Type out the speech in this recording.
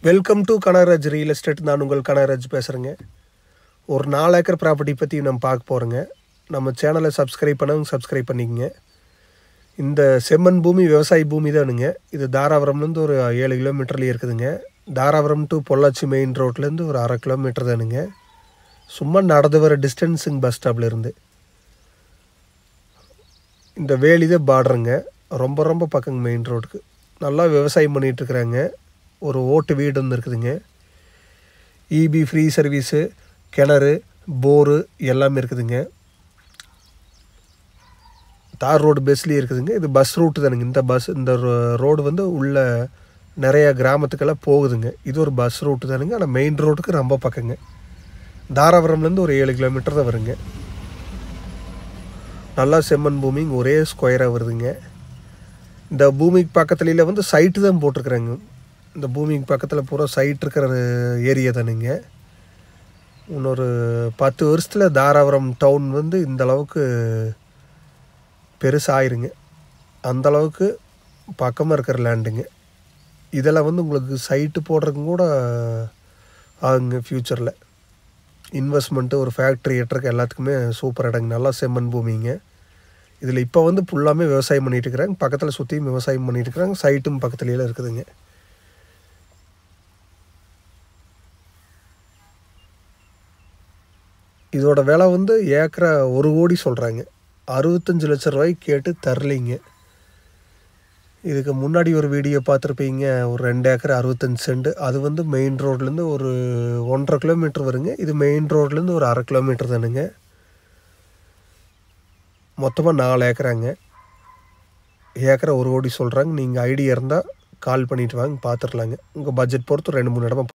welcome to Kanagaraj real estate நான் உங்கள் கனகராஜ் பேசுகிறேங்க ஒரு நாலு ஏக்கர் ப்ராப்பர்ட்டி பற்றி நம்ம பார்க்க போகிறோங்க நம்ம சேனலை சப்ஸ்கிரைப் பண்ணவங்க சப்ஸ்கிரைப் பண்ணிக்கங்க இந்த செம்மண் பூமி விவசாய பூமி தானுங்க இது தாராபுரம்லேருந்து ஒரு ஏழு கிலோமீட்டர்லேயே இருக்குதுங்க தாராபுரம் டு பொள்ளாச்சி மெயின் ரோட்லேருந்து ஒரு அரை கிலோமீட்டர் தானுங்க சும்மா நடந்து வர டிஸ்டன்ஸுங்க பஸ் ஸ்டாப்ல இருந்து இந்த வேலி தான் பார்டருங்க ரொம்ப ரொம்ப பக்கங்க மெயின் ரோடுக்கு நல்லா விவசாயம் பண்ணிகிட்டு இருக்கிறாங்க ஒரு ஓட்டு வீடு ஒன்று இருக்குதுங்க இபி ஃப்ரீ சர்வீஸு கிணறு போரு எல்லாமே இருக்குதுங்க தார் ரோடு பஸ்லேயே இருக்குதுங்க இது பஸ் ரூட்டு தானுங்க இந்த பஸ் இந்த ரோடு வந்து உள்ள நிறைய கிராமத்துக்கெல்லாம் போகுதுங்க இது ஒரு பஸ் ரூட்டு தானுங்க ஆனால் மெயின் ரோட்டுக்கு ரொம்ப பக்கங்க தாராபுரம்லேருந்து ஒரு ஏழு கிலோமீட்டர் தான் வருங்க நல்லா செம்மண் பூமி இங்கே ஒரே ஸ்கொயராக வருதுங்க இந்த பூமிக்கு பக்கத்துலையில் வந்து சைட்டு தான் போட்டிருக்குறாங்க இந்த பூமிக்கு பக்கத்தில் பூரா சைட் இருக்கிற ஏரியா தானுங்க இன்னொரு பத்து வருஷத்தில் தாராபுரம் டவுன் வந்து இந்த அளவுக்கு பெருசாயிருங்க அந்த அளவுக்கு பக்கமாக இருக்கிற லேண்டுங்க இதெல்லாம் வந்து உங்களுக்கு சைட்டு போடுறதுக்கும் கூட ஆகுங்க ஃப்யூச்சரில் இன்வெஸ்ட்மெண்ட்டு ஒரு ஃபேக்ட்ரி எட்டுறக்கு எல்லாத்துக்குமே சூப்பர் இடங்க நல்லா செம்மண் பூமிங்க இதில் இப்போ வந்து ஃபுல்லாமே விவசாயம் பண்ணிட்டு இருக்கிறாங்க பக்கத்தில் சுற்றியும் விவசாயம் பண்ணிட்டு இருக்கிறாங்க சைட்டும் பக்கத்துலேயே இருக்குதுங்க இதோட விலை வந்து ஏக்கரை ஒரு கோடி சொல்கிறாங்க அறுபத்தஞ்சு லட்ச ரூபாய்க்கு கேட்டு தரலைங்க இதுக்கு முன்னாடி ஒரு வீடியோ பார்த்துருப்பீங்க ஒரு ரெண்டு ஏக்கர் அறுபத்தஞ்சு சென்ட் அது வந்து மெயின் ரோட்லேருந்து ஒரு ஒன்றரை கிலோமீட்டர் வருங்க இது மெயின் ரோட்லேருந்து ஒரு அரை கிலோமீட்டர் தானுங்க மொத்தமாக நாலு ஏக்கராங்க ஏக்கரை ஒரு கோடி சொல்கிறாங்க நீங்கள் ஐடியா இருந்தால் கால் பண்ணிட்டு வாங்க பார்த்துடலாங்க உங்கள் பட்ஜெட் பொறுத்து ரெண்டு மூணு இடமா